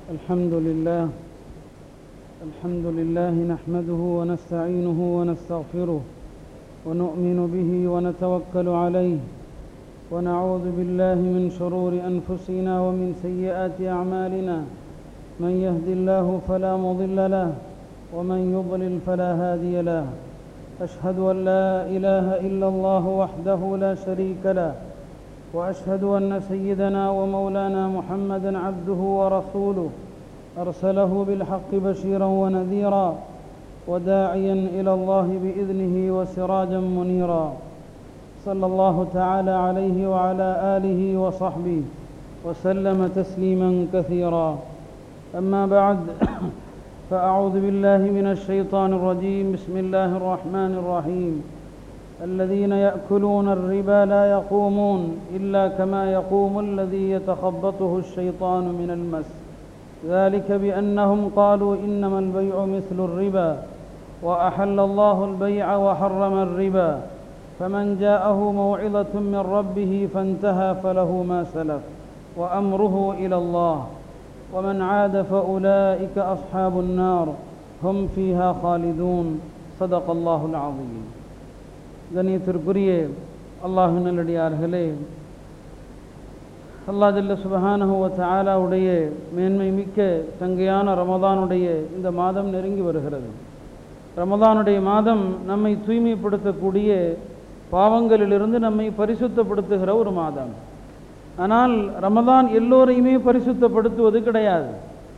الحمد لله الحمد لله نحمده ونستعينه ونستغفره ونؤمن به ونتوكل عليه ونعوذ بالله من شرور أنفسنا ومن سيئات أعمالنا من يهد الله فلا مضل له ومن يضلل فلا هادي له أشهد أن لا إله إلا الله وحده لا شريك له واشهد ان سيدنا ومولانا محمدا عبده ورسوله ارسله بالحق بشيرا ونذيرا وداعيا الى الله باذنه وسراجا منيرا صلى الله تعالى عليه وعلى اله وصحبه وسلم تسليما كثيرا اما بعد فاعوذ بالله من الشيطان الرجيم بسم الله الرحمن الرحيم الذين ياكلون الربا لا يقومون الا كما يقوم الذي يتخبطه الشيطان من المس ذلك بانهم قالوا انما البيع مثل الربا واحل الله البيع وحرم الربا فمن جاءه موعظه من ربه فانتهى فله ما سلف وامره الى الله ومن عاد فاولئك اصحاب النار هم فيها خالدون صدق الله العظيم கண்ணியத்திற்குரிய அல்லாஹு நல்லடியார்களே அல்லா ஜல்ல சுபஹானஹுவ தாலாவுடைய மேன்மை மிக்க தங்கையான ரமதானுடைய இந்த மாதம் நெருங்கி வருகிறது ரமதானுடைய மாதம் நம்மை தூய்மைப்படுத்தக்கூடிய பாவங்களிலிருந்து நம்மை பரிசுத்தப்படுத்துகிற ஒரு மாதம் ஆனால் ரமதான் எல்லோரையுமே பரிசுத்தப்படுத்துவது கிடையாது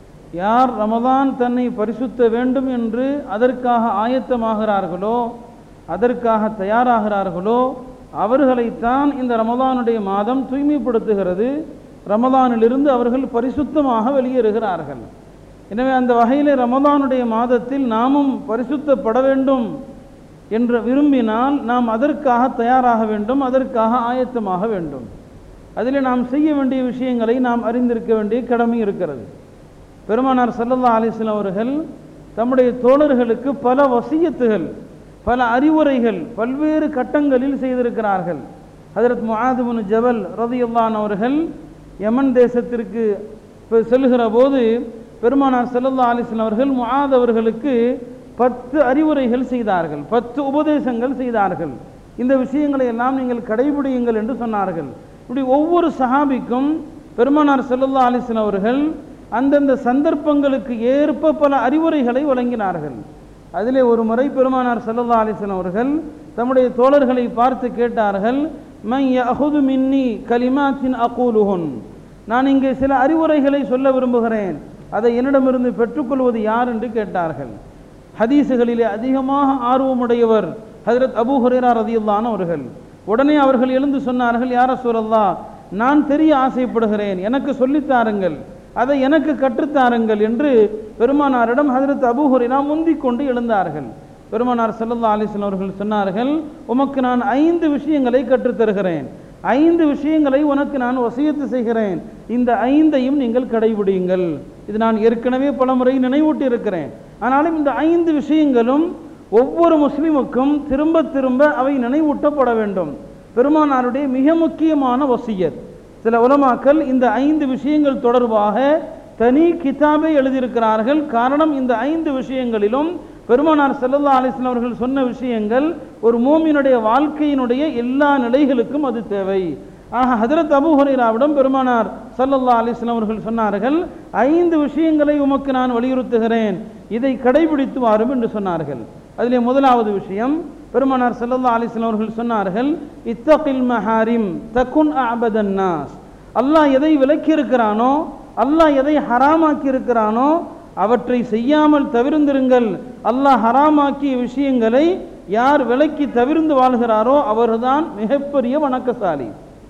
யார் ரமதான் தன்னை பரிசுத்த வேண்டும் என்று அதற்காக ஆயத்தமாகிறார்களோ அதற்காக தயாராகிறார்களோ அவர்களைத்தான் இந்த ரமதானுடைய மாதம் தூய்மைப்படுத்துகிறது ரமதானிலிருந்து அவர்கள் பரிசுத்தமாக வெளியேறுகிறார்கள் எனவே அந்த வகையில் ரமதானுடைய மாதத்தில் நாமும் பரிசுத்தப்பட வேண்டும் என்று விரும்பினால் நாம் அதற்காக தயாராக வேண்டும் அதற்காக ஆயத்தமாக வேண்டும் அதில் நாம் செய்ய வேண்டிய விஷயங்களை நாம் அறிந்திருக்க வேண்டிய கடமை இருக்கிறது பெருமானார் சல்லல்லா அலிஸ்லாம் அவர்கள் தம்முடைய தோழர்களுக்கு பல வசியத்துகள் பல அறிவுரைகள் பல்வேறு கட்டங்களில் செய்திருக்கிறார்கள் ஹதரத் முஆதுபுன் ஜபல் ரதியுல்லான் அவர்கள் யமன் தேசத்திற்கு செல்கிற போது பெருமானார் செல்லல்லா அலிஸ்லாம் அவர்கள் முஆத் அவர்களுக்கு பத்து அறிவுரைகள் செய்தார்கள் பத்து உபதேசங்கள் செய்தார்கள் இந்த விஷயங்களை எல்லாம் நீங்கள் கடைபிடியுங்கள் என்று சொன்னார்கள் இப்படி ஒவ்வொரு சஹாபிக்கும் பெருமானார் செல்லல்லா அலிஸ்லாம் அவர்கள் அந்தந்த சந்தர்ப்பங்களுக்கு ஏற்ப பல அறிவுரைகளை வழங்கினார்கள் அதிலே ஒரு முறை பெருமானார் சல்லல்லா அலிஸ்லாம் அவர்கள் தம்முடைய தோழர்களை பார்த்து கேட்டார்கள் மை அஹுது மின்னி கலிமாத்தின் அகூலுஹுன் நான் இங்கே சில அறிவுரைகளை சொல்ல விரும்புகிறேன் அதை என்னிடமிருந்து பெற்றுக்கொள்வது யார் என்று கேட்டார்கள் ஹதீஸுகளிலே அதிகமாக ஆர்வமுடையவர் ஹதரத் அபு ஹுரேரா ரதியுல்லான் அவர்கள் உடனே அவர்கள் எழுந்து சொன்னார்கள் யார சூரல்லா நான் தெரிய ஆசைப்படுகிறேன் எனக்கு சொல்லித்தாருங்கள் அதை எனக்கு கற்றுத்தாருங்கள் என்று பெருமானாரிடம் ஹதரத் அபு ஹுரைரா முந்திக் கொண்டு எழுந்தார்கள் பெருமானார் சல்லல்லா அலிஸ்லாம் அவர்கள் சொன்னார்கள் உமக்கு நான் ஐந்து விஷயங்களை கற்றுத்தருகிறேன் ஐந்து விஷயங்களை உனக்கு நான் வசியத்து செய்கிறேன் இந்த ஐந்தையும் நீங்கள் கடைபிடியுங்கள் இது நான் ஏற்கனவே பல முறை நினைவூட்டி இருக்கிறேன் ஆனாலும் இந்த ஐந்து விஷயங்களும் ஒவ்வொரு முஸ்லிமுக்கும் திரும்ப திரும்ப அவை நினைவூட்டப்பட வேண்டும் பெருமானாருடைய மிக முக்கியமான வசியத் சில உலமாக்கள் இந்த ஐந்து விஷயங்கள் தொடர்பாக தனி கிதாபை எழுதியிருக்கிறார்கள் காரணம் இந்த ஐந்து விஷயங்களிலும் பெருமானார் செல்லல்லா அலிஸ்லாம் அவர்கள் சொன்ன விஷயங்கள் ஒரு மோமினுடைய வாழ்க்கையினுடைய எல்லா நிலைகளுக்கும் அது தேவை ஆக ஹதரத் அபு ஹுரைராவிடம் பெருமானார் சல்லல்லா அலிஸ்லாம் அவர்கள் சொன்னார்கள் ஐந்து விஷயங்களை உமக்கு நான் வலியுறுத்துகிறேன் இதை கடைபிடித்து வாரும் என்று சொன்னார்கள் அதிலே முதலாவது விஷயம் பெருமானார் சல்லல்லா அலிஸ்லாம் அவர்கள் சொன்னார்கள் இத்தகில் மஹாரிம் தகுன் அபதன்னாஸ் அல்லாஹ் எதை விலக்கி இருக்கிறானோ அல்லாஹ் எதை ஹராமாக்கி இருக்கிறானோ அவற்றை செய்யாமல் தவிர்ந்திருங்கள் அல்லாஹ் ஹராமாக்கிய விஷயங்களை யார் விலக்கி தவிர்ந்து வாழ்கிறாரோ அவர்தான் மிகப்பெரிய வணக்கசாலி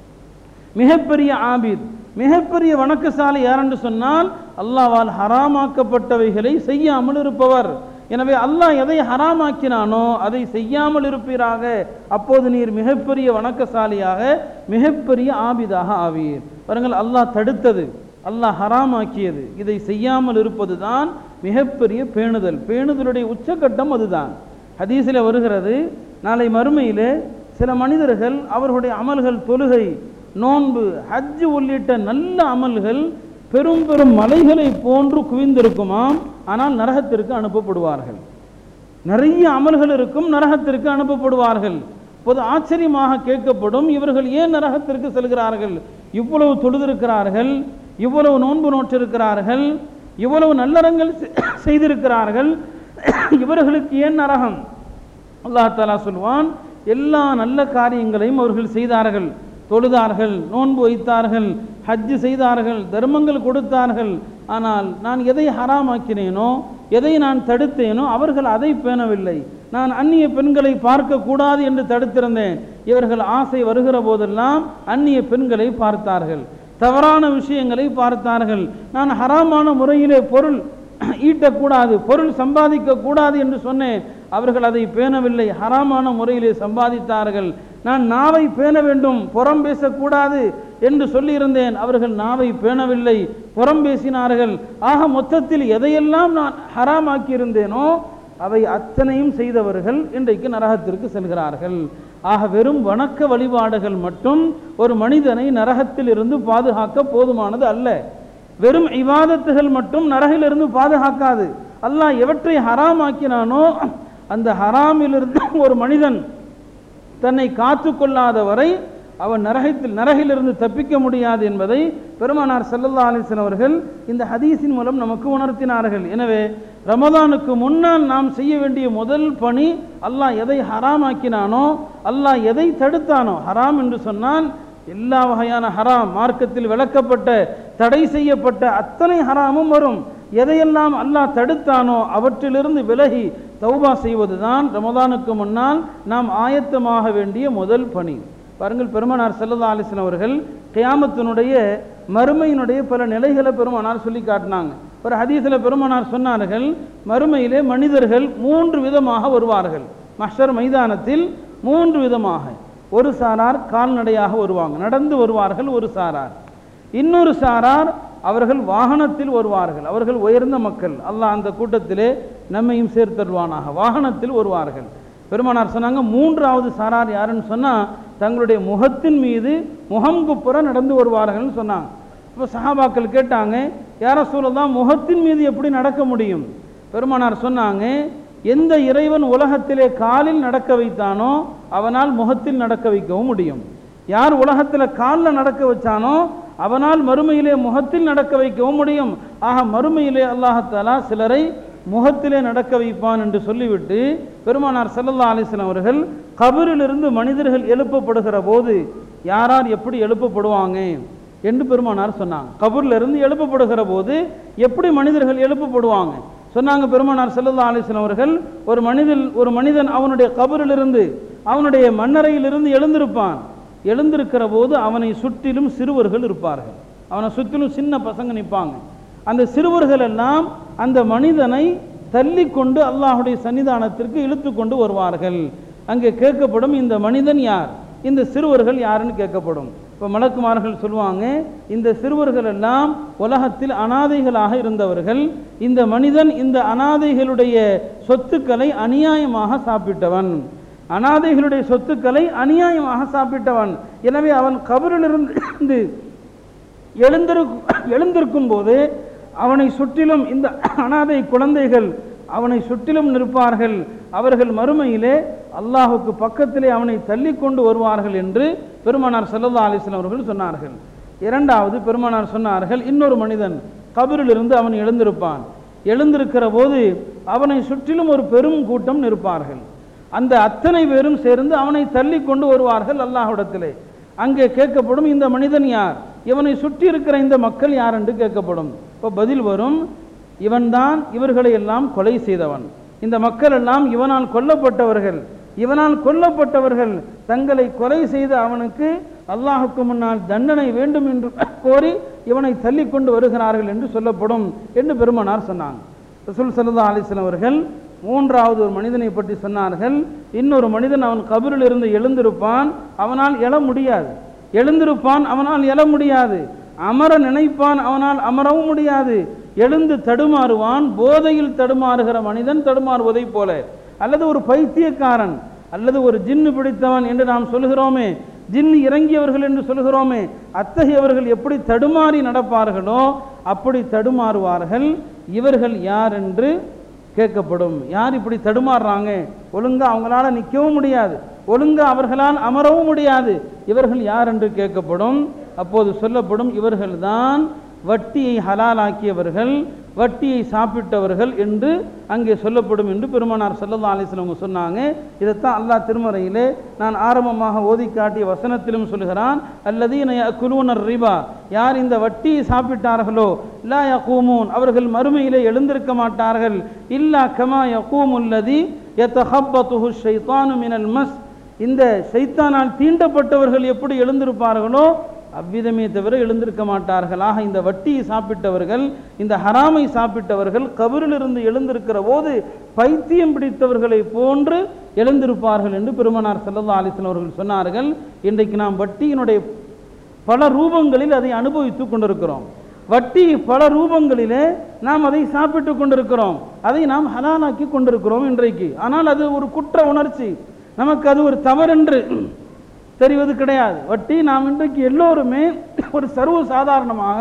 மிகப்பெரிய ஆபித் மிகப்பெரிய வணக்கசாலி யார் என்று சொன்னால் அல்லாவால் ஹராமாக்கப்பட்டவைகளை செய்யாமல் இருப்பவர் எனவே அல்லாஹ் எதை ஹராமாக்கினானோ அதை செய்யாமல் இருப்பீராக அப்போது நீர் மிகப்பெரிய வணக்கசாலியாக மிகப்பெரிய ஆபிதாக ஆவீர் பாருங்கள் அல்லாஹ் தடுத்தது அல்லாஹ் ஹராமாக்கியது இதை செய்யாமல் இருப்பது தான் மிகப்பெரிய பேணுதல் பேணுதலுடைய உச்சக்கட்டம் அதுதான் ஹதீஸில் வருகிறது நாளை மறுமையில் சில மனிதர்கள் அவர்களுடைய அமல்கள் தொழுகை நோன்பு ஹஜ்ஜு உள்ளிட்ட நல்ல அமல்கள் பெரும் பெரும் மலைகளை போன்று குவிந்திருக்குமாம் ஆனால் நரகத்திற்கு அனுப்பப்படுவார்கள் நிறைய அமல்கள் இருக்கும் நரகத்திற்கு அனுப்பப்படுவார்கள் பொது ஆச்சரியமாக கேட்கப்படும் இவர்கள் ஏன் நரகத்திற்கு செல்கிறார்கள் இவ்வளவு தொழுதிருக்கிறார்கள் இவ்வளவு நோன்பு நோற்றிருக்கிறார்கள் இவ்வளவு நல்லறங்கள் செ- செய்திருக்கிறார்கள் இவர்களுக்கு ஏன் நரகம் அல்லாஹ் தஆலா சொல்வான் எல்லா நல்ல காரியங்களையும் அவர்கள் செய்தார்கள் தொழுதார்கள் நோன்பு வைத்தார்கள் ஹஜ்ஜு செய்தார்கள் தர்மங்கள் கொடுத்தார்கள் ஆனால் நான் எதை ஹராமாக்கினேனோ எதை நான் தடுத்தேனோ அவர்கள் அதை பேணவில்லை நான் அந்நிய பெண்களை பார்க்க கூடாது என்று தடுத்திருந்தேன் இவர்கள் ஆசை வருகிற போதெல்லாம் அந்நிய பெண்களை பார்த்தார்கள் தவறான விஷயங்களை பார்த்தார்கள் நான் ஹராமான முறையிலே பொருள் ஈட்டக்கூடாது பொருள் சம்பாதிக்க கூடாது என்று சொன்னேன் அவர்கள் அதை பேணவில்லை ஹராமான முறையிலே சம்பாதித்தார்கள் நான் நாவை பேண வேண்டும் புறம் பேசக்கூடாது என்று சொல்லியிருந்தேன் அவர்கள் நாவை பேணவில்லை புறம் பேசினார்கள் ஆக மொத்தத்தில் எதையெல்லாம் நான் ஹராமாக்கி இருந்தேனோ அவை அத்தனையும் செய்தவர்கள் இன்றைக்கு நரகத்திற்கு செல்கிறார்கள் ஆக வெறும் வணக்க வழிபாடுகள் மட்டும் ஒரு மனிதனை நரகத்தில் இருந்து பாதுகாக்க போதுமானது அல்ல வெறும் இவாதத்துகள் மட்டும் நரகிலிருந்து பாதுகாக்காது அல்லாஹ் எவற்றை ஹராமாக்கினானோ அந்த ஹராமிலிருந்து ஒரு மனிதன் தன்னை காத்து கொள்ளாத வரை அவன் நரகத்தில் நரகிலிருந்து தப்பிக்க முடியாது என்பதை பெருமானார் ஸல்லல்லாஹு அலைஹி வஸல்லம் அவர்கள் இந்த ஹதீஸின் மூலம் நமக்கு உணர்த்தினார்கள் எனவே ரமதானுக்கு முன்னால் நாம் செய்ய வேண்டிய முதல் பணி அல்லாஹ் எதை ஹராமாக்கினானோ அல்லாஹ் எதை தடுத்தானோ ஹராம் என்று சொன்னால் எல்லா வகையான ஹராம் மார்க்கத்தில் விளக்கப்பட்ட தடை செய்யப்பட்ட அத்தனை ஹராமும் வரும் எதையெல்லாம் அல்லாஹ் தடுத்தானோ அவற்றிலிருந்து விலகி தௌபா செய்வதுதான் ரமதானுக்கு முன்னால் நாம் ஆயத்தமாக வேண்டிய முதல் பணி பாருங்கள் பெருமானார் ஸல்லல்லாஹு அலைஹி வஸல்லம் அவர்கள் கியாமத்தினுடைய மறுமையினுடைய பல நிலைகளை பெருமானார் சொல்லி காட்டினாங்க ஒரு ஹதீஸில் பெருமானார் சொன்னார்கள் மறுமையிலே மனிதர்கள் மூன்று விதமாக வருவார்கள் மஹ்ஷர் மைதானத்தில் மூன்று விதமாக ஒரு சாரார் கால்நடையாக வருவாங்க நடந்து வருவார்கள் ஒரு சாரார் இன்னொரு சாரார் அவர்கள் வாகனத்தில் வருவார்கள் அவர்கள் உயர்ந்த மக்கள் அல்லாஹ் அந்த கூட்டத்திலே நம்மையும் சேர்த்தருவானாக வாகனத்தில் வருவார்கள் பெருமானார் சொன்னாங்க மூன்றாவது சாரார் யாருன்னு சொன்னால் தங்களுடைய முகத்தின் மீது முகம் குப்புற நடந்து வருவார்கள்னு சொன்னாங்க இப்போ சஹாபாக்கள் கேட்டாங்க யார சொல்லதான் முகத்தின் மீது எப்படி நடக்க முடியும் பெருமானார் சொன்னாங்க எந்த இறைவன் உலகத்திலே காலில் நடக்க வைத்தானோ அவனால் முகத்தில் நடக்க வைக்கவும் முடியும் யார் உலகத்தில் காலில் நடக்க வச்சானோ அவனால் மறுமையிலே முகத்தில் நடக்க வைக்கவும் முடியும் ஆக மறுமையிலே அல்லாஹத்தாலா சிலரை முகத்திலே நடக்க வைப்பான் என்று சொல்லிவிட்டு பெருமானார் ஸல்லல்லாஹு அலைஹி வஸல்லம் அவர்கள் கபரிலிருந்து மனிதர்கள் எழுப்பப்படுகிற போது யாரார் எப்படி எழுப்பப்படுவாங்க என்று பெருமானார் சொன்னாங்க கபூர்ல இருந்து எழுப்பப்படுகிற போது எப்படி மனிதர்கள் எழுப்பப்படுவாங்க சொன்னாங்க பெருமானார் ஸல்லல்லாஹு அலைஹி வஸல்லம் அவர்கள் ஒரு மனிதன் ஒரு மனிதன் அவனுடைய கபரிலிருந்து அவனுடைய மண்ணறையிலிருந்து எழுந்திருப்பான் எழுந்திருக்கிற போது அவனை சுற்றிலும் சிறுவர்கள் இருப்பார்கள் அவனை சுற்றிலும் சின்ன பசங்க நிற்பாங்க அந்த சிறுவர்கள் எல்லாம் அந்த மனிதனை தள்ளி கொண்டு அல்லாஹுடைய சன்னிதானத்திற்கு இழுத்து கொண்டு வருவார்கள் அங்கே கேட்கப்படும் இந்த மனிதன் யார் இந்த சிறுவர்கள் யாருன்னு கேட்கப்படும் இப்போ மலக்குமார்கள் சொல்லுவாங்க இந்த சிறுவர்கள் எல்லாம் உலகத்தில் அனாதைகளாக இருந்தவர்கள் இந்த மனிதன் இந்த அனாதைகளுடைய சொத்துக்களை அநியாயமாக சாப்பிட்டவன் அனாதைகளுடைய சொத்துக்களை அநியாயமாக சாப்பிட்டவன் எனவே அவன் கபரிலிருந்து எழுந்திரு எழுந்திருக்கும் போது அவனை சுற்றிலும் இந்த அனாதை குழந்தைகள் அவனை சுற்றிலும் நிற்பார்கள் அவர்கள் மறுமையிலே அல்லாஹுக்கு பக்கத்திலே அவனை தள்ளி கொண்டு வருவார்கள் என்று பெருமானார் ஸல்லல்லாஹு அலைஹி வஸல்லம் அவர்கள் சொன்னார்கள் இரண்டாவது பெருமானார் சொன்னார்கள் இன்னொரு மனிதன் கபரிலிருந்து அவன் எழுந்திருப்பான் எழுந்திருக்கிற போது அவனை சுற்றிலும் ஒரு பெரும் கூட்டம் நிற்பார்கள் அந்த அத்தனை பேரும் சேர்ந்து அவனை தள்ளி கொண்டு வருவார்கள் அல்லாஹ்விடத்திலே அங்கே கேட்கப்படும் இந்த மனிதன் யார் இவனை சுற்றி இருக்கிற இந்த மக்கள் யார் என்று கேட்கப்படும் இப்போ பதில் வரும் இவன்தான் இவர்களை எல்லாம் கொலை செய்தவன் இந்த மக்கள் எல்லாம் இவனால் கொல்லப்பட்டவர்கள் இவனால் கொல்லப்பட்டவர்கள் தங்களை கொலை செய்த அவனுக்கு அல்லாஹுக்கு முன்னால் தண்டனை வேண்டும் என்று கோரி இவனை தள்ளி கொண்டு வருகிறார்கள் என்று சொல்லப்படும் என்று பெருமனார் சொன்னாங்க ரசூல் சல்லா அலிஸ்லாம் அவர்கள் மூன்றாவது ஒரு மனிதனை பற்றி சொன்னார்கள் இன்னொரு மனிதன் அவன் கபரில் இருந்து எழுந்திருப்பான் அவனால் எழ முடியாது எழுந்திருப்பான் அவனால் எழ முடியாது அமர நினைப்பான் அவனால் அமரவும் முடியாது எழுந்து தடுமாறுவான் போதையில் தடுமாறுகிற மனிதன் தடுமாறுவதைப் போல அல்லது ஒரு பைத்தியக்காரன் அல்லது ஒரு ஜின்னு பிடித்தவன் என்று நாம் சொல்கிறோமே ஜின்னு இறங்கியவர்கள் என்று சொல்கிறோமே அத்தகையவர்கள் எப்படி தடுமாறி நடப்பார்களோ அப்படி தடுமாறுவார்கள் இவர்கள் யார் என்று கேட்கப்படும் யார் இப்படி தடுமாறுறாங்க ஒழுங்கா அவங்களால நிற்கவும் முடியாது ஒழுங்கா அவர்களால் அமரவும் முடியாது இவர்கள் யார் என்று கேட்கப்படும் அப்போது சொல்லப்படும் இவர்கள்தான் வட்டியை ஹலாலாக்கியவர்கள் வட்டியை சாப்பிட்டவர்கள் என்று அங்கே சொல்லப்படும் என்று பெருமானார் சல்லல்லா அலிஸ்லம் அவங்க சொன்னாங்க இதைத்தான் அல்லாஹ் திருமறையிலே நான் ஆரம்பமாக ஓதி காட்டிய வசனத்திலும் சொல்கிறான் அல்லது குலுவனர் ரிபா யார் இந்த வட்டியை சாப்பிட்டார்களோ லா யகூமூன் அவர்கள் மறுமையிலே எழுந்திருக்க மாட்டார்கள் இல்லா கமா யகூமுல்லதி யத்தஹப்பத்துஹு ஷைத்தானு மினல் மஸ் இந்த ஷைத்தானால் தீண்டப்பட்டவர்கள் எப்படி எழுந்திருப்பார்களோ அவ்விதமே தவிர எழுந்திருக்க மாட்டார்கள் ஆக இந்த வட்டியை சாப்பிட்டவர்கள் இந்த ஹராமை சாப்பிட்டவர்கள் கபரிலிருந்து எழுந்திருக்கிற போது பைத்தியம் பிடித்தவர்களை போன்று எழுந்திருப்பார்கள் என்று பெருமனார் சல்லல்லா அலிஸ்லாம் அவர்கள் சொன்னார்கள் இன்றைக்கு நாம் வட்டியினுடைய பல ரூபங்களில் அதை அனுபவித்து கொண்டிருக்கிறோம் வட்டி பல ரூபங்களிலே நாம் அதை சாப்பிட்டு கொண்டிருக்கிறோம் அதை நாம் ஹலாலாக்கி கொண்டிருக்கிறோம் இன்றைக்கு ஆனால் அது ஒரு குற்ற உணர்ச்சி நமக்கு அது ஒரு தவறென்று தெரிவது கிடையாது வட்டி நாம் இன்றைக்கு எல்லோருமே ஒரு சர்வ சாதாரணமாக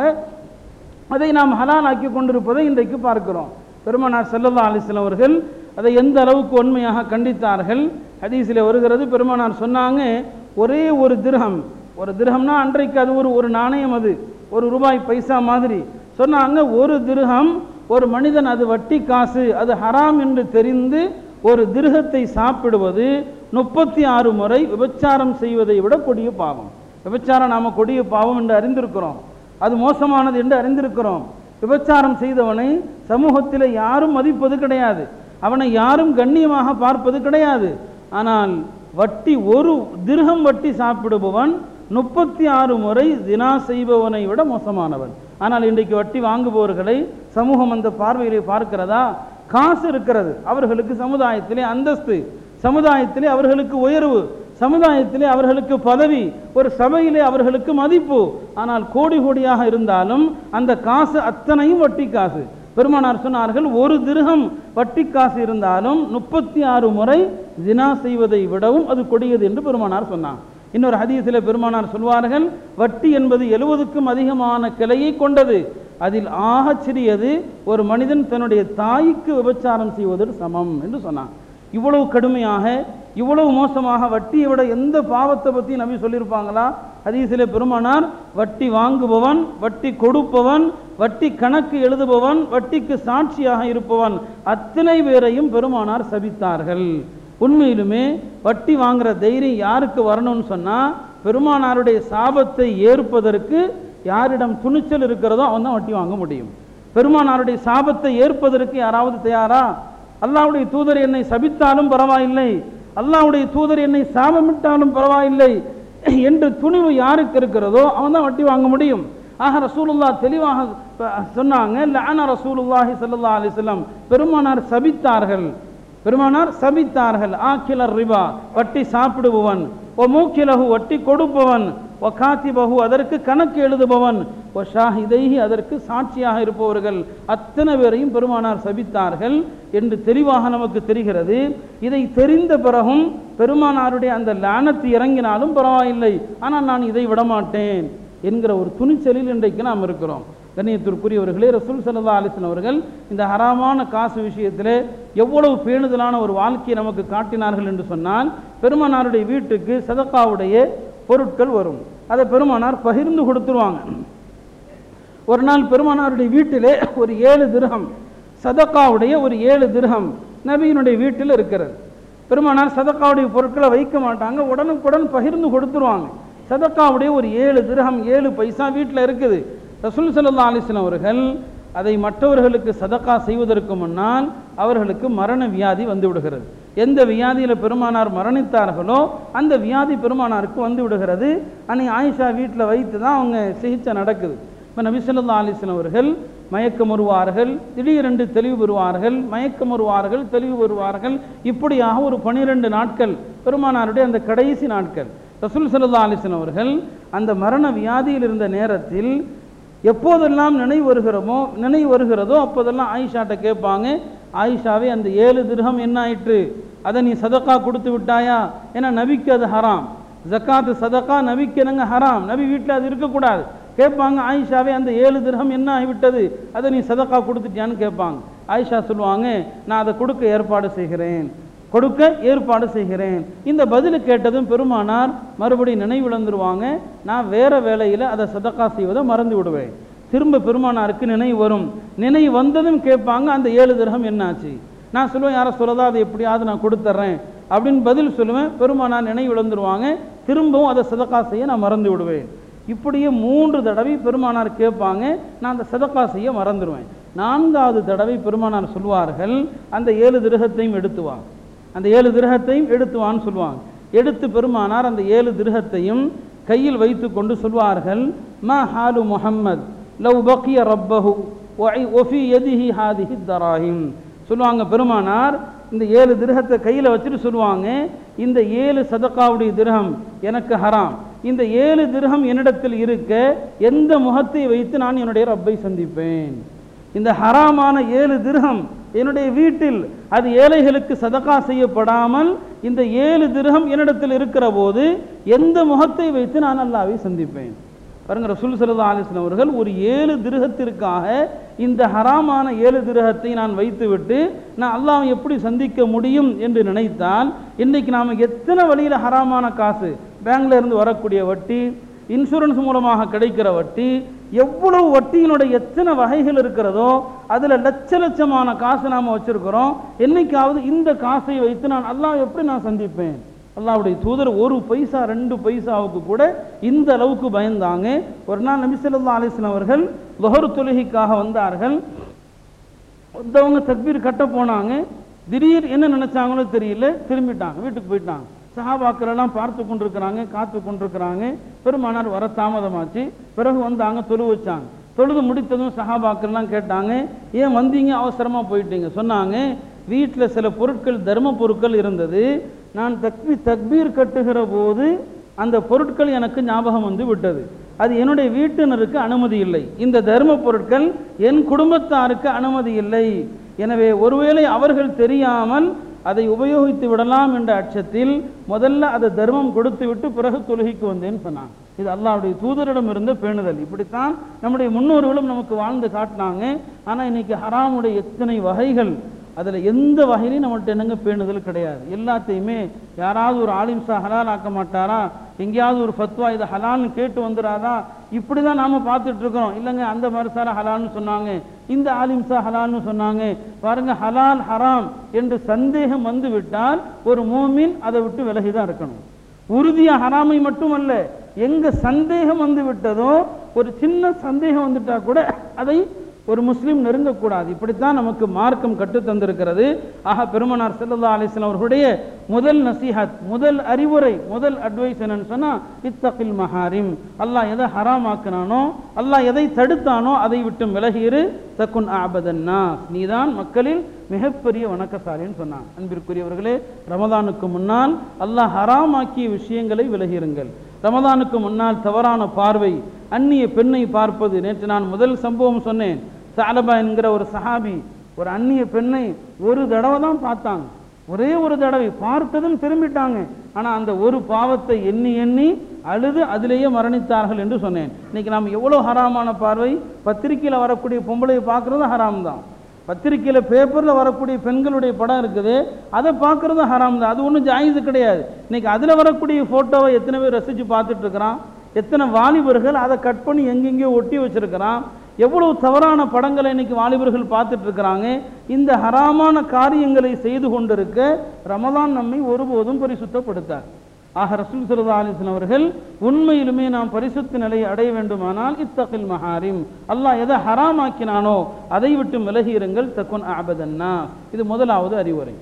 அதை நாம் ஹலாலாக்கி கொண்டிருப்பதை இன்றைக்கு பார்க்கிறோம் பெருமனார் செல்லல்லா அலிஸ்லாம் அவர்கள் அதை எந்த அளவுக்கு உண்மையாக கண்டித்தார்கள் ஹதீஸில் வருகிறது பெருமானார் சொன்னாங்க ஒரே ஒரு திரகம் ஒரு திரகம்னா அன்றைக்கு அது ஒரு ஒரு நாணயம் அது ஒரு ரூபாய் பைசா மாதிரி சொன்னாங்க ஒரு திரகம் ஒரு மனிதன் அது வட்டி காசு அது ஹராம் என்று தெரிந்து ஒரு திருகத்தை சாப்பிடுவது முப்பத்தி ஆறு முறை விபச்சாரம் செய்வதை விட கொடிய பாவம் விபச்சாரம் நாம கொடிய பாவம் என்று அறிந்திருக்கிறோம் அது மோசமானது என்று அறிந்திருக்கிறோம் விபச்சாரம் செய்தவனை சமூகத்தில் யாரும் மதிப்பது கிடையாது அவனை யாரும் கண்ணியமாக பார்ப்பது கிடையாது ஆனால் வட்டி ஒரு திருகம் வட்டி சாப்பிடுபவன் முப்பத்தி ஆறு முறை தினா செய்பவனை விட மோசமானவன் ஆனால் இன்றைக்கு வட்டி வாங்குபவர்களை சமூகம் அந்த பார்வையிலே பார்க்கிறதா காசு இருக்கிறது அவர்களுக்கு சமுதாயத்திலே அந்தஸ்து சமுதாயத்திலே அவர்களுக்கு உயர்வு சமுதாயத்திலே அவர்களுக்கு பதவி ஒரு சபையிலே அவர்களுக்கு மதிப்பு ஆனால் கோடி கோடியாக இருந்தாலும் அந்த காசு அத்தனையும் வட்டி காசு பெருமானார் சொன்னார்கள் ஒரு திருகம் வட்டி காசு இருந்தாலும் முப்பத்தி ஆறு முறை தினா செய்வதை விடவும் அது கொடியது என்று பெருமானார் சொன்னார் இன்னொரு ஹதீஸில் பெருமானார் சொல்வார்கள் வட்டி என்பது எழுவதுக்கும் அதிகமான கிளையை கொண்டது அதில் ஆகச் சிறியது ஒரு மனிதன் தன்னுடைய தாய்க்கு விபச்சாரம் செய்வதற்கு சமம் என்று சொன்னான் இவ்வளவு கடுமையாக இவ்வளவு மோசமாக வட்டியை விட எந்த பாவத்தை பற்றி நபி சொல்லியிருப்பாங்களா ஹதீஸிலே பெருமானார் வட்டி வாங்குபவன் வட்டி கொடுப்பவன் வட்டி கணக்கு எழுதுபவன் வட்டிக்கு சாட்சியாக இருப்பவன் அத்தனை பேரையும் பெருமானார் சபித்தார்கள் உண்மையிலுமே வட்டி வாங்குற தைரியம் யாருக்கு வரணும்னு சொன்னால் பெருமானாருடைய சாபத்தை ஏற்பதற்கு யாரிடம் துணிச்சல் இருக்கிறதோ அவன் தான் வட்டி வாங்க முடியும் பெருமானாருடைய சாபத்தை ஏற்பதற்கு யாராவது தயாரா அல்லாவுடைய தூதர் என்னை சபித்தாலும் பரவாயில்லை அல்லாவுடைய தூதர் என்னை சாபமிட்டாலும் பரவாயில்லை என்று துணிவு யாருக்கு இருக்கிறதோ அவன் தான் வட்டி வாங்க முடியும் ஆக ரசூலுல்லா தெளிவாக சொன்னாங்க லான ரசூலுல்லாஹி சல்லா அலிஸ்லாம் பெருமானார் சபித்தார்கள் பெருமானார் சபித்தார்கள் ஆக்கிலர் ரிபா வட்டி சாப்பிடுபவன் ஓ மூக்கிலகு வட்டி கொடுப்பவன் ஒ காத்திபகு அதற்கு கணக்கு எழுதுபவன் ஒ ஷாஹிதைஹி அதற்கு சாட்சியாக இருப்பவர்கள் அத்தனை பேரையும் பெருமானார் சபித்தார்கள் என்று தெளிவாக நமக்கு தெரிகிறது இதை தெரிந்த பிறகும் பெருமானாருடைய அந்த லானத்து இறங்கினாலும் பரவாயில்லை ஆனால் நான் இதை விடமாட்டேன் என்கிற ஒரு துணிச்சலில் இன்றைக்கு நாம் இருக்கிறோம் கண்ணியத்திற்குரியவர்களே ரசூல் சல்லா அலிசன் அவர்கள் இந்த ஹராமான காசு விஷயத்திலே எவ்வளவு பேணுதலான ஒரு வாழ்க்கையை நமக்கு காட்டினார்கள் என்று சொன்னால் பெருமானாருடைய வீட்டுக்கு சதக்காவுடைய பொருட்கள் வரும் அதை பெருமானார் பகிர்ந்து கொடுத்துருவாங்க ஒரு நாள் பெருமானாருடைய வீட்டிலே ஒரு ஏழு திருகம் சதக்காவுடைய ஒரு ஏழு திருகம் நபியினுடைய வீட்டில் இருக்கிறது பெருமானார் சதக்காவுடைய பொருட்களை வைக்க மாட்டாங்க உடனுக்குடன் பகிர்ந்து கொடுத்துருவாங்க சதக்காவுடைய ஒரு ஏழு திருகம் ஏழு பைசா வீட்டில் இருக்குது ரசூல் சல்லா அலிஸ்லாம் அவர்கள் அதை மற்றவர்களுக்கு சதக்கா செய்வதற்கு முன்னால் அவர்களுக்கு மரண வியாதி வந்து விடுகிறது எந்த வியாதியில் பெருமானார் மரணித்தார்களோ அந்த வியாதி பெருமானாருக்கு வந்து விடுகிறது அன்னைக்கு ஆயிஷா வீட்டில் வைத்து தான் அவங்க சிகிச்சை நடக்குது இப்போ நபிசல்லா அலிஸ்லாம் அவர்கள் மயக்கம் வருவார்கள் திடீரென்று தெளிவு பெறுவார்கள் மயக்கம் வருவார்கள் தெளிவு பெறுவார்கள் இப்படியாக ஒரு பனிரெண்டு நாட்கள் பெருமானாருடைய அந்த கடைசி நாட்கள் ரசூல் சல்லா அலிஸ்லாம் அவர்கள் அந்த மரண வியாதியில் இருந்த நேரத்தில் எப்போதெல்லாம் நினைவு வருகிறோமோ நினைவு வருகிறதோ அப்போதெல்லாம் ஆயிஷாட்ட கேட்பாங்க ஆயிஷாவே அந்த ஏழு திருகம் என்ன ஆயிற்று அதை நீ சதக்கா கொடுத்து விட்டாயா ஏன்னா நபிக்கு அது ஹராம் ஜக்காத்து சதக்கா நபிக்கு என்னங்க ஹராம் நபி வீட்டில் அது இருக்கக்கூடாது கேட்பாங்க ஆயிஷாவே அந்த ஏழு திரகம் என்ன ஆகிவிட்டது அதை நீ சதக்கா கொடுத்துட்டியான்னு கேட்பாங்க ஆயிஷா சொல்லுவாங்க நான் அதை கொடுக்க ஏற்பாடு செய்கிறேன் கொடுக்க ஏற்பாடு செய்கிறேன் இந்த பதில் கேட்டதும் பெருமானார் மறுபடியும் நினைவிழந்துருவாங்க நான் வேற வேலையில் அதை சதக்கா செய்வதை மறந்து விடுவேன் திரும்ப பெருமானாருக்கு நினைவு வரும் நினைவு வந்ததும் கேட்பாங்க அந்த ஏழு திரகம் என்னாச்சு நான் சொல்லுவேன் யாரை சொல்லதா அதை எப்படியாவது நான் கொடுத்துட்றேன் அப்படின்னு பதில் சொல்லுவேன் பெருமானார் நினைவு இழந்துருவாங்க திரும்பவும் அதை சதக்கா செய்ய நான் மறந்து விடுவேன் இப்படியே மூன்று தடவை பெருமானார் கேட்பாங்க நான் அந்த சதக்கா செய்ய மறந்துடுவேன் நான்காவது தடவை பெருமானார் சொல்வார்கள் அந்த ஏழு திருகத்தையும் எடுத்து வா அந்த ஏழு திருகத்தையும் எடுத்து வான்னு சொல்லுவாங்க எடுத்து பெருமானார் அந்த ஏழு திருகத்தையும் கையில் வைத்து கொண்டு சொல்வார்கள் மா ஹாலு முஹம்மத் லவ் பக்கிய ரப்பஹு ஒஃபி எதிஹி ஹாதிஹி தராஹிம் சொல்லுவாங்க பெருமானார் இந்த ஏழு திருகத்தை கையில் வச்சுட்டு சொல்லுவாங்க இந்த ஏழு சதக்காவுடைய திருகம் எனக்கு ஹராம் இந்த ஏழு திருகம் என்னிடத்தில் இருக்க எந்த முகத்தை வைத்து நான் என்னுடைய ரப்பை சந்திப்பேன் இந்த ஹராமான ஏழு திருகம் என்னுடைய வீட்டில் அது ஏழைகளுக்கு சதக்கா செய்யப்படாமல் இந்த ஏழு திருகம் என்னிடத்தில் இருக்கிற போது எந்த முகத்தை வைத்து நான் அல்லாவை சந்திப்பேன் பாருங்க ரசூல் சல்லா அலிஸ்லாம் அவர்கள் ஒரு ஏழு திருகத்திற்காக இந்த ஹராமான ஏழு திருகத்தை நான் வைத்துவிட்டு நான் அல்லாஹ் எப்படி சந்திக்க முடியும் என்று நினைத்தால் இன்னைக்கு நாம் எத்தனை வழியில் ஹராமான காசு பேங்க்ல இருந்து வரக்கூடிய வட்டி இன்சூரன்ஸ் மூலமாக கிடைக்கிற வட்டி எவ்வளவு வட்டியினுடைய எத்தனை வகைகள் இருக்கிறதோ அதில் லட்ச லட்சமான காசு நாம் வச்சிருக்கிறோம் என்னைக்காவது இந்த காசை வைத்து நான் அல்லாஹ் எப்படி நான் சந்திப்பேன் அல்லாவுடைய தூதர் ஒரு பைசா ரெண்டு பைசாவுக்கு கூட இந்த அளவுக்கு பயந்தாங்க ஒரு நாள் நபி ஸல்லல்லாஹு அலைஹி வஸல்லம் அவர்கள் லொஹர் தொழுகைக்காக வந்தார்கள் வந்தவங்க தக்பீர் கட்ட போனாங்க திடீர் என்ன நினைச்சாங்களோ தெரியல திரும்பிட்டாங்க வீட்டுக்கு போயிட்டாங்க சஹாபாக்கள் எல்லாம் பார்த்து கொண்டிருக்கிறாங்க காத்து கொண்டிருக்கிறாங்க பெருமானார் வர தாமதமாச்சு பிறகு வந்தாங்க தொழு வச்சாங்க தொழுது முடித்ததும் சஹாபாக்கள்லாம் கேட்டாங்க ஏன் வந்தீங்க அவசரமாக போயிட்டீங்க சொன்னாங்க வீட்டில் சில பொருட்கள் தர்ம பொருட்கள் இருந்தது நான் தக்பி தக்பீர் கட்டுகிற போது அந்த பொருட்கள் எனக்கு ஞாபகம் வந்து விட்டது அது என்னுடைய வீட்டினருக்கு அனுமதி இல்லை இந்த தர்ம பொருட்கள் என் குடும்பத்தாருக்கு அனுமதி இல்லை எனவே ஒருவேளை அவர்கள் தெரியாமல் அதை உபயோகித்து விடலாம் என்ற அச்சத்தில் முதல்ல அதை தர்மம் கொடுத்து விட்டு பிறகு தொழுகைக்கு வந்தேன்னு சொன்னாங்க இது அல்லாஹ்வுடைய தூதரிடம் இருந்த பேணுதல் இப்படித்தான் நம்முடைய முன்னோர்களும் நமக்கு வாழ்ந்து காட்டினாங்க ஆனால் இன்னைக்கு ஹராமுடைய எத்தனை வகைகள் அதில் எந்த வகையிலையும் நம்மள்ட்ட என்னங்க பேணுதல் கிடையாது எல்லாத்தையுமே யாராவது ஒரு ஆலிம்சா ஹலால் ஆக்க மாட்டாரா எங்கேயாவது ஒரு ஃபத்வா இது ஹலால்னு கேட்டு வந்துடாதா இப்படி தான் நாம் பார்த்துட்டு இருக்கிறோம் இல்லைங்க அந்த மருசார ஹலால்னு சொன்னாங்க இந்த ஆலிம்சா ஹலால்னு சொன்னாங்க பாருங்க ஹலால் ஹராம் என்று சந்தேகம் வந்து விட்டால் ஒரு மூமின் அதை விட்டு விலகி தான் இருக்கணும் உறுதியா ஹராமை மட்டுமல்ல எங்க சந்தேகம் வந்து விட்டதோ ஒரு சின்ன சந்தேகம் வந்துட்டா கூட அதை ஒரு முஸ்லீம் நெருங்கக்கூடாது இப்படித்தான் நமக்கு மார்க்கம் கற்றுத் தந்திருக்கிறது ஆக பெருமனார் ஸல்லல்லாஹு அலைஹி வஸல்லம் அவர்களுடைய முதல் நசீஹத் முதல் அறிவுரை முதல் அட்வைஸ் என்னன்னு சொன்னா இத்தகில் மஹாரிம் அல்லாஹ் எதை ஹராமாக்குனானோ அல்லாஹ் எதை தடுத்தானோ அதை விட்டு விலகிரு தக்குன் ஆபதன்னா நீதான் மக்களில் மிகப்பெரிய வணக்கசாலின்னு சொன்னான் அன்பிற்குரியவர்களே ரமதானுக்கு முன்னால் அல்லாஹ் ஹராமாக்கிய விஷயங்களை விலகிருங்கள் ரமதானுக்கு முன்னால் தவறான பார்வை அந்நிய பெண்ணை பார்ப்பது நேற்று நான் முதல் சம்பவம் சொன்னேன் சாலபா என்கிற ஒரு சஹாபி ஒரு அந்நிய பெண்ணை ஒரு தடவை தான் பார்த்தாங்க ஒரே ஒரு தடவை பார்த்ததும் திரும்பிட்டாங்க ஆனால் அந்த ஒரு பாவத்தை எண்ணி எண்ணி அழுது அதிலேயே மரணித்தார்கள் என்று சொன்னேன் இன்னைக்கு நாம் எவ்வளோ ஹராமான பார்வை பத்திரிக்கையில் வரக்கூடிய பொம்பளையை பார்க்குறது ஹராம் தான் பத்திரிக்கையில் பேப்பரில் வரக்கூடிய பெண்களுடைய படம் இருக்குது அதை பார்க்குறது ஹராம் தான் அது ஒன்றும் ஜாயிது கிடையாது இன்னைக்கு அதில் வரக்கூடிய ஃபோட்டோவை எத்தனை பேர் ரசித்து பார்த்துட்டு இருக்கிறான் எத்தனை வாலிபர்கள் அதை கட் பண்ணி எங்கெங்கேயோ ஒட்டி வச்சிருக்கிறான் எவ்வளவு தவறான படங்களை இன்னைக்கு வாலிபர்கள் பார்த்துட்டு இருக்கிறாங்க இந்த ஹராமான காரியங்களை செய்து கொண்டிருக்க ரமதான் நம்மை ஒருபோதும் பரிசுத்தப்படுத்தார் ஆக ரசூல் சல்லா அலிஸ்லாம் அவர்கள் உண்மையிலுமே நாம் பரிசுத்த நிலையை அடைய வேண்டுமானால் இத்தகில் மஹாரிம் அல்லாஹ் எதை ஹராமாக்கினானோ அதை விட்டு விலகி இருங்கள் தக்குன் ஆபதன்னா இது முதலாவது அறிவுரை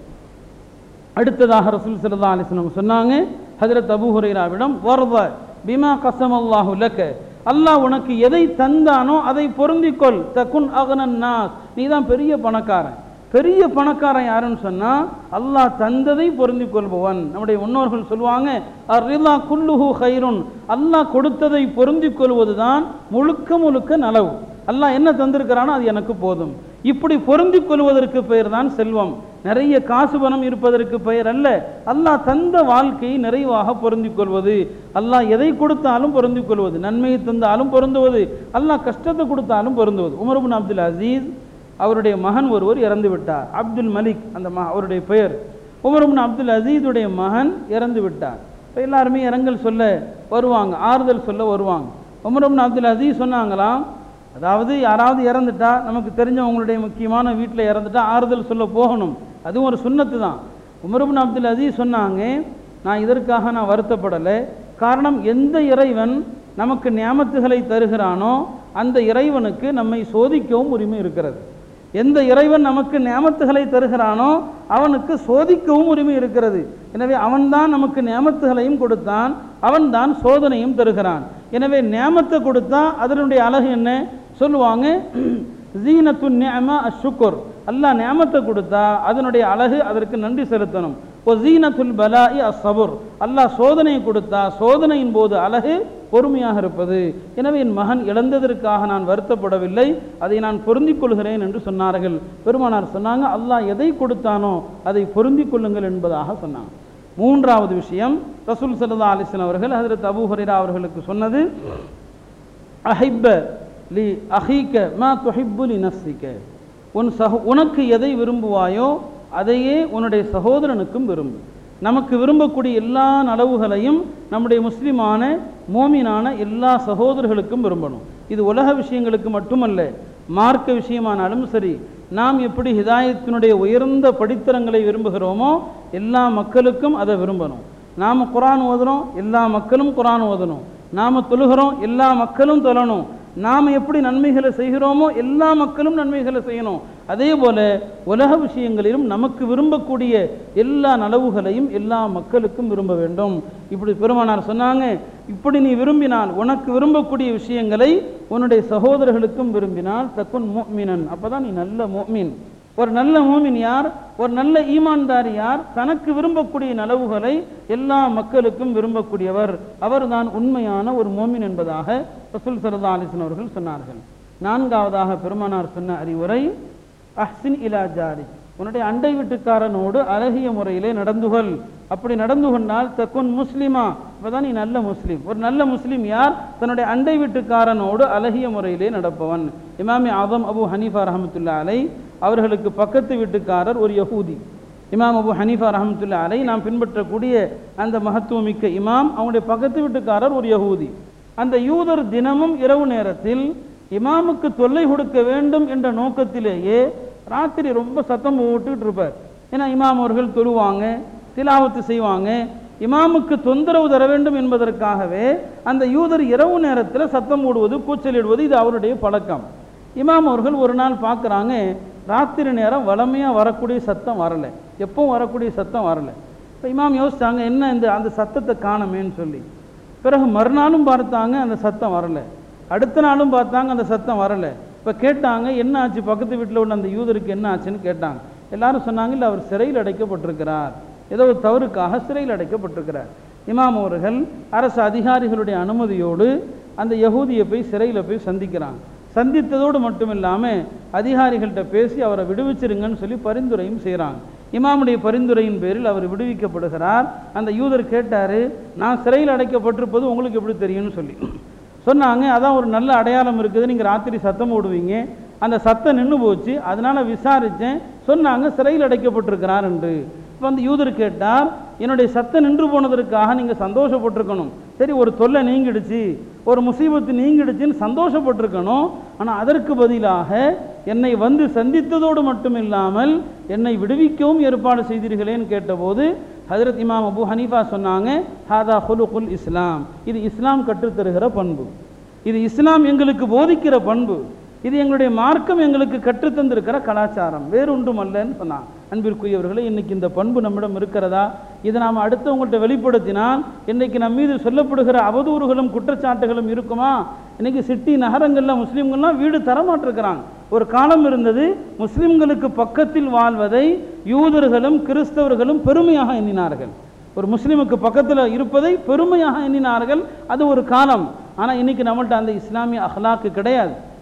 அடுத்ததாக ரசூல் சல்லா அலிஸ்லாம் சொன்னாங்க ஹஜரத் அபு ஹுரைராவிடம் வரத பிமா கசம் அல்லாஹு லக்க அல்லாஹ் உனக்கு எதை தந்தானோ அதை பொருந்திக்கொள் தக்குன் அகனன் நாஸ் நீ தான் பெரிய பணக்காரன் பெரிய பணக்காரன் யாருன்னு சொன்னா அல்லாஹ் தந்ததை பொருந்தி கொள்பவன் நம்முடைய முன்னோர்கள் சொல்லுவாங்க ரிலா குல்லுஹு ஹைருன் அல்லாஹ் கொடுத்ததை பொருந்தி கொள்வது தான் முழுக்க முழுக்க நலவு அல்லாஹ் என்ன தந்திருக்கிறானோ அது எனக்கு போதும் இப்படி பொருந்தி கொள்வதற்கு பெயர் தான் செல்வம் நிறைய காசு பணம் இருப்பதற்கு பெயர் அல்ல அல்லாஹ் தந்த வாழ்க்கையை நிறைவாக பொருந்திக் கொள்வது அல்லாஹ் எதை கொடுத்தாலும் பொருந்திக் கொள்வது நன்மையை தந்தாலும் பொருந்துவது அல்லாஹ் கஷ்டத்தை கொடுத்தாலும் பொருந்துவது உமர்பின் அப்துல் அசீஸ் அவருடைய மகன் ஒருவர் இறந்து விட்டார் அப்துல் மலிக் அந்த ம அவருடைய பெயர் உமர்பின் அப்துல் அசீதுடைய மகன் இறந்து விட்டார் இப்போ எல்லாருமே இரங்கல் சொல்ல வருவாங்க ஆறுதல் சொல்ல வருவாங்க உமர்பின் அப்துல் அசீஸ் சொன்னாங்களாம் அதாவது யாராவது இறந்துட்டா நமக்கு தெரிஞ்சவங்களுடைய முக்கியமான வீட்டில் இறந்துட்டா ஆறுதல் சொல்ல போகணும் அதுவும் ஒரு சுண்ணத்து தான் உமர்பின் அப்துல் அசீஸ் சொன்னாங்க நான் இதற்காக நான் வருத்தப்படலை காரணம் எந்த இறைவன் நமக்கு நியாமத்துகளை தருகிறானோ அந்த இறைவனுக்கு நம்மை சோதிக்கவும் உரிமை இருக்கிறது எந்த இறைவன் நமக்கு நியாமத்துகளை தருகிறானோ அவனுக்கு சோதிக்கவும் உரிமை இருக்கிறது எனவே அவன்தான் நமக்கு நியாமத்துகளையும் கொடுத்தான் அவன்தான் சோதனையும் தருகிறான் எனவே நியாமத்தை கொடுத்தா அதனுடைய அழகு என்ன சொல்லுவாங்க ஜீனத்து நியம அஷுக்குர் அல்லாஹ் நியாமத்தை கொடுத்தா அதனுடைய அழகு அதற்கு நன்றி செலுத்தணும் ஓ ஜீனத்துல் பலாஇ அஸ்ஸபுர் அல்லாஹ் சோதனையை கொடுத்தா சோதனையின் போது அழகு பொறுமையாக இருப்பது எனவே என் மகன் இழந்ததற்காக நான் வருத்தப்படவில்லை அதை நான் பொருந்திக் கொள்கிறேன் என்று சொன்னார்கள் பெருமானார் சொன்னாங்க அல்லாஹ் எதை கொடுத்தானோ அதை பொருந்திக் கொள்ளுங்கள் என்பதாக சொன்னாங்க மூன்றாவது விஷயம் ரசூல் சல்லா அலிஸ்லாம் அவர்கள் ஹதரத் அபூ ஹுரைரா அவர்களுக்கு சொன்னது அஹிப்ப லி அஹீக்க மா துஹிப்பு லி நஃப்சிக்க உன் சகோ உனக்கு எதை விரும்புவாயோ அதையே உன்னுடைய சகோதரனுக்கும் விரும்பு நமக்கு விரும்பக்கூடிய எல்லா நலவுகளையும் நம்முடைய முஸ்லிமான மோமினான எல்லா சகோதரர்களுக்கும் விரும்பணும் இது உலக விஷயங்களுக்கு மட்டுமல்ல மார்க்க விஷயமானாலும் சரி நாம் எப்படி ஹிதாயத்தினுடைய உயர்ந்த படித்தரங்களை விரும்புகிறோமோ எல்லா மக்களுக்கும் அதை விரும்பணும் நாம் குரான் ஓதுறோம் எல்லா மக்களும் குரான் ஓதணும் நாம் தொழுகிறோம் எல்லா மக்களும் தொழணும் நாம் எப்படி நன்மைகளை செய்கிறோமோ எல்லா மக்களும் நன்மைகளை செய்யணும் அதே போல உலக விஷயங்களிலும் நமக்கு விரும்பக்கூடிய எல்லா நலவுகளையும் எல்லா மக்களுக்கும் விரும்ப வேண்டும் இப்படி பெருமானார் சொன்னாங்க இப்படி நீ விரும்பினால் உனக்கு விரும்பக்கூடிய விஷயங்களை உன்னுடைய சகோதரர்களுக்கும் விரும்பினால் தக்குன் மோமினன் அப்பதான் நீ நல்ல மோமின் ஒரு நல்ல மோமின் யார் ஒரு நல்ல ஈமான்தாரி யார் தனக்கு விரும்பக்கூடிய நலவுகளை எல்லா மக்களுக்கும் விரும்பக்கூடியவர் அவர்தான் உண்மையான ஒரு மோமின் என்பதாக ரசூல் சரதா அலிசன் அவர்கள் சொன்னார்கள் நான்காவதாக பெருமானார் சொன்ன அறிவுரை அஹ்சின் இலா ஜாரி உன்னுடைய அண்டை வீட்டுக்காரனோடு அழகிய முறையிலே நடந்து கொள் அப்படி நடந்து கொண்டால் தக்குன் முஸ்லிமா இப்பதான் நீ நல்ல முஸ்லீம் ஒரு நல்ல முஸ்லீம் யார் தன்னுடைய அண்டை வீட்டுக்காரனோடு அழகிய முறையிலே நடப்பவன் இமாமி ஆதம் அபு ஹனீஃபா ரஹமத்துல்லா அலை அவர்களுக்கு பக்கத்து வீட்டுக்காரர் ஒரு யகூதி இமாம் அபு ஹனீஃபா ரஹமத்துல்லா அலை நாம் பின்பற்றக்கூடிய அந்த மகத்துவமிக்க இமாம் அவங்களுடைய பக்கத்து வீட்டுக்காரர் ஒரு யகூதி அந்த யூதர் தினமும் இரவு நேரத்தில் இமாமுக்கு தொல்லை கொடுக்க வேண்டும் என்ற நோக்கத்திலேயே ராத்திரி ரொம்ப சத்தம் போட்டுக்கிட்டு இருப்பார் ஏன்னா இமாம் அவர்கள் தொழுவாங்க திலாவத்து செய்வாங்க இமாமுக்கு தொந்தரவு தர வேண்டும் என்பதற்காகவே அந்த யூதர் இரவு நேரத்தில் சத்தம் போடுவது கூச்சலிடுவது இது அவருடைய பழக்கம் இமாம் அவர்கள் ஒரு நாள் பார்க்குறாங்க ராத்திரி நேரம் வளமையாக வரக்கூடிய சத்தம் வரலை எப்பவும் வரக்கூடிய சத்தம் வரலை இப்போ இமாம் யோசிச்சாங்க என்ன இந்த அந்த சத்தத்தை காணமேன்னு சொல்லி பிறகு மறுநாளும் பார்த்தாங்க அந்த சத்தம் வரலை அடுத்த நாளும் பார்த்தாங்க அந்த சத்தம் வரலை இப்போ கேட்டாங்க என்ன ஆச்சு பக்கத்து வீட்டில் உள்ள அந்த யூதருக்கு என்ன ஆச்சுன்னு கேட்டாங்க எல்லாரும் சொன்னாங்க இல்லை அவர் சிறையில் அடைக்கப்பட்டிருக்கிறார் ஏதோ ஒரு தவறுக்காக சிறையில் அடைக்கப்பட்டிருக்கிறார் இமாம் அவர்கள் அரசு அதிகாரிகளுடைய அனுமதியோடு அந்த யகூதியை போய் சிறையில் போய் சந்திக்கிறாங்க சந்தித்ததோடு மட்டும் இல்லாமல் அதிகாரிகள்கிட்ட பேசி அவரை விடுவிச்சிருங்கன்னு சொல்லி பரிந்துரையும் செய்கிறாங்க இமாமுடைய பரிந்துரையின் பேரில் அவர் விடுவிக்கப்படுகிறார் அந்த யூதர் கேட்டார் நான் சிறையில் அடைக்கப்பட்டிருப்பது உங்களுக்கு எப்படி தெரியும்னு சொல்லி சொன்னாங்க அதான் ஒரு நல்ல அடையாளம் இருக்குது நீங்கள் ராத்திரி சத்தம் போடுவீங்க அந்த சத்தம் நின்று போச்சு அதனால் விசாரித்தேன் சொன்னாங்க சிறையில் அடைக்கப்பட்டிருக்கிறார் என்று இப்போ அந்த யூதர் கேட்டார் என்னுடைய சத்தம் நின்று போனதற்காக நீங்கள் சந்தோஷப்பட்டிருக்கணும் சரி ஒரு தொல்லை நீங்கிடுச்சு ஒரு முசீபத்து நீங்கிடுச்சுன்னு சந்தோஷப்பட்டிருக்கணும் ஆனால் அதற்கு பதிலாக என்னை வந்து சந்தித்ததோடு மட்டும் இல்லாமல் என்னை விடுவிக்கவும் ஏற்பாடு செய்தீர்களேன்னு கேட்டபோது ஹஜரத் இமாம் அபு ஹனீஃபா சொன்னாங்க ஹாதா ஹுலுகுல் இஸ்லாம் இது இஸ்லாம் கற்றுத்தருகிற பண்பு இது இஸ்லாம் எங்களுக்கு போதிக்கிற பண்பு இது எங்களுடைய மார்க்கம் எங்களுக்கு கற்றுத்தந்திருக்கிற கலாச்சாரம் வேறொன்றும் அல்லன்னு சொன்னான் அன்பிற்குரியவர்களே இன்னைக்கு இந்த பண்பு நம்மிடம் இருக்கிறதா இதை நாம் அடுத்தவங்கள்ட்ட வெளிப்படுத்தினால் இன்னைக்கு நம் மீது சொல்லப்படுகிற அவதூறுகளும் குற்றச்சாட்டுகளும் இருக்குமா இன்னைக்கு சிட்டி நகரங்களில் முஸ்லீம்கள்லாம் வீடு தரமாட்டிருக்கிறாங்க ஒரு காலம் இருந்தது முஸ்லிம்களுக்கு பக்கத்தில் வாழ்வதை யூதர்களும் கிறிஸ்தவர்களும் பெருமையாக எண்ணினார்கள் ஒரு முஸ்லீமுக்கு பக்கத்தில் இருப்பதை பெருமையாக எண்ணினார்கள் அது ஒரு காலம் ஆனால் இன்னைக்கு நம்மள்ட்ட அந்த இஸ்லாமிய அஹ்லாக்கு கிடையாது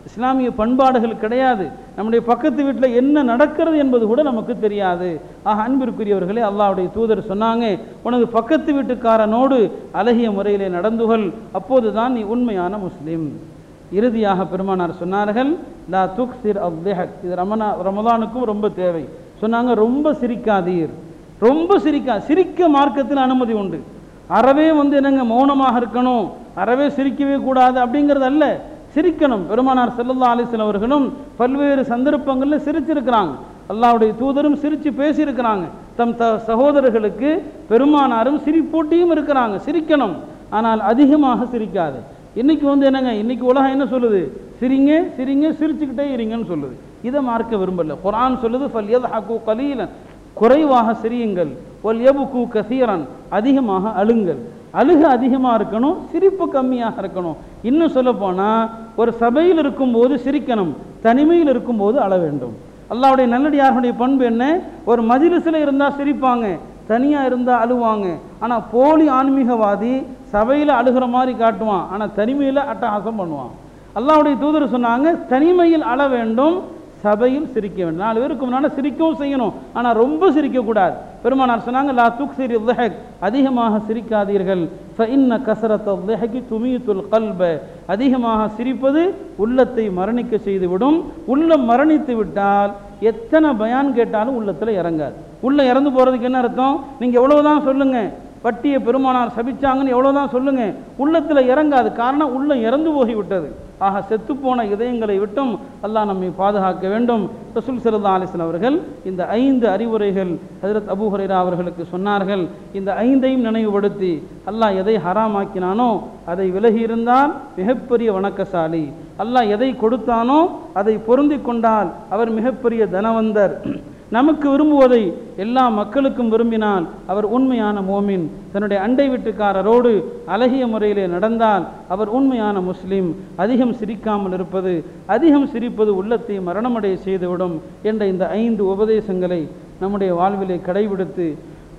இஸ்லாமிய பண்பாடுகள் கிடையாது நம்முடைய பக்கத்து வீட்டில் என்ன நடக்கிறது என்பது கூட நமக்கு தெரியாது ஆக அன்பிற்குரியவர்களே அல்லாஹ்வுடைய தூதர் சொன்னாங்க உனது பக்கத்து வீட்டுக்காரனோடு அழகிய முறையிலே நடந்துகொள் அப்போது தான் நீ உண்மையான முஸ்லீம் இறுதியாக பெருமானார் சொன்னார்கள் லா துக்சிர் அவ்லிஹக் இது ரமணா ரமதானுக்கும் ரொம்ப தேவை சொன்னாங்க ரொம்ப சிரிக்காதீர் ரொம்ப சிரிக்கா சிரிக்க மார்க்கத்தில் அனுமதி உண்டு அறவே வந்து என்னங்க மௌனமாக இருக்கணும் அறவே சிரிக்கவே கூடாது அப்படிங்கிறது அல்ல சிரிக்கணும் பெருமானார் ஸல்லல்லாஹு அலைஹி வஸல்லம் அவர்களும் பல்வேறு சந்தர்ப்பங்களில் சிரிச்சிருக்கிறாங்க அல்லாஹ்வுடைய தூதரும் சிரித்து பேசியிருக்கிறாங்க தம் த சகோதரர்களுக்கு பெருமானாரும் சிரிப்பூட்டியும் இருக்கிறாங்க சிரிக்கணும் ஆனால் அதிகமாக சிரிக்காது இன்னைக்கு வந்து என்னங்க இன்னைக்கு உலகம் என்ன சொல்லுது சிரிங்க சிரிங்க சிரிச்சுக்கிட்டே இருங்கன்னு சொல்லுது இதை மார்க்க விரும்பல குர்ஆன் சொல்லுது ஃபல் யத்ஹகு கலீலன் குறைவாக சிரியுங்கள் ஒல் எபுக்கு கசீரன் அதிகமாக அழுங்கள் அழுக அதிகமாக இருக்கணும் சிரிப்பு கம்மியாக இருக்கணும் இன்னும் சொல்ல போனால் ஒரு சபையில் இருக்கும்போது சிரிக்கணும் தனிமையில் இருக்கும்போது அழ வேண்டும் அல்லாவுடைய நல்லடியார்களுடைய பண்பு என்ன ஒரு மஜிலிஸில் இருந்தால் சிரிப்பாங்க தனியாக இருந்தால் அழுவாங்க ஆனால் போலி ஆன்மீகவாதி சபையில் அழுகிற மாதிரி காட்டுவான் ஆனால் தனிமையில் அட்டகாசம் பண்ணுவான் அல்லாவுடைய தூதர் சொன்னாங்க தனிமையில் அழ வேண்டும் சபையில் சிரிக்க வேண்டும் நாலு பேருக்கு முன்னால் சிரிக்கவும் செய்யணும் ஆனால் ரொம்ப சிரிக்கக்கூடாது பெருமானார் சொன்னாங்க லா துக்சிரி லிஹக் அதிகமாக சிரிக்காதீர்கள் ஃபஇன்ன கசரத் லிஹகி துமீத்துல் கல்ப அதிகமாக சிரிப்பது உள்ளத்தை மரணிக்க செய்துவிடும் உள்ளம் மரணித்து விட்டால் எத்தனை பயான் கேட்டாலும் உள்ளத்தில் இறங்காது உள்ள இறந்து போகிறதுக்கு என்ன அர்த்தம் நீங்கள் எவ்வளவுதான் சொல்லுங்க பட்டிய பெருமானார் சபிச்சாங்கன்னு எவ்வளவுதான் சொல்லுங்க உள்ளத்தில் இறங்காது காரணம் உள்ளம் இறந்து போகிவிட்டது ஆக செத்துப்போன இதயங்களை விட்டும் அல்லாஹ் நம்மை பாதுகாக்க வேண்டும் ரசூல் சல்லா அலிஸ்லாம் அவர்கள் இந்த ஐந்து அறிவுரைகள் ஹஜரத் அபூ ஹுரைரா அவர்களுக்கு சொன்னார்கள் இந்த ஐந்தையும் நினைவுபடுத்தி அல்லாஹ் எதை ஹராமாக்கினானோ அதை விலகி இருந்தால் மிகப்பெரிய வணக்கசாலி அல்லாஹ் எதை கொடுத்தானோ அதை பொருந்தி கொண்டால் அவர் மிகப்பெரிய தனவந்தர் நமக்கு விரும்புவதை எல்லா மக்களுக்கும் விரும்பினால் அவர் உண்மையான மோமின் தன்னுடைய அண்டை வீட்டுக்காரரோடு அழகிய முறையிலே நடந்தால் அவர் உண்மையான முஸ்லீம் அதிகம் சிரிக்காமல் இருப்பது அதிகம் சிரிப்பது உள்ளத்தை மரணமடைய செய்துவிடும் என்ற இந்த ஐந்து உபதேசங்களை நம்முடைய வாழ்விலே கடைபிடித்து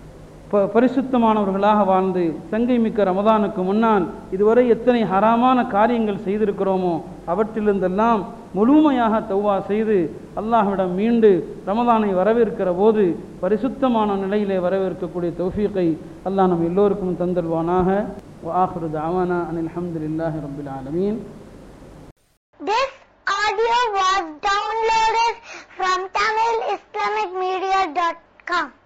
ப பரிசுத்தமானவர்களாக வாழ்ந்து சங்கை மிக்க ரமதானுக்கு முன்னால் இதுவரை எத்தனை ஹராமான காரியங்கள் செய்திருக்கிறோமோ அவற்றிலிருந்தெல்லாம் முழுமையாக தௌவா செய்து அல்லாஹ்விடம் மீண்டு ரமதானை வரவேற்கிற போது பரிசுத்தமான நிலையிலே வரவேற்கக்கூடிய தௌஃபீக்கை அல்லாஹ் நம் எல்லோருக்கும் தந்தல்வானாக وآخر دعوانا أن الحمد لله رب العالمين This audio was downloaded from TamilIslamicMedia.com.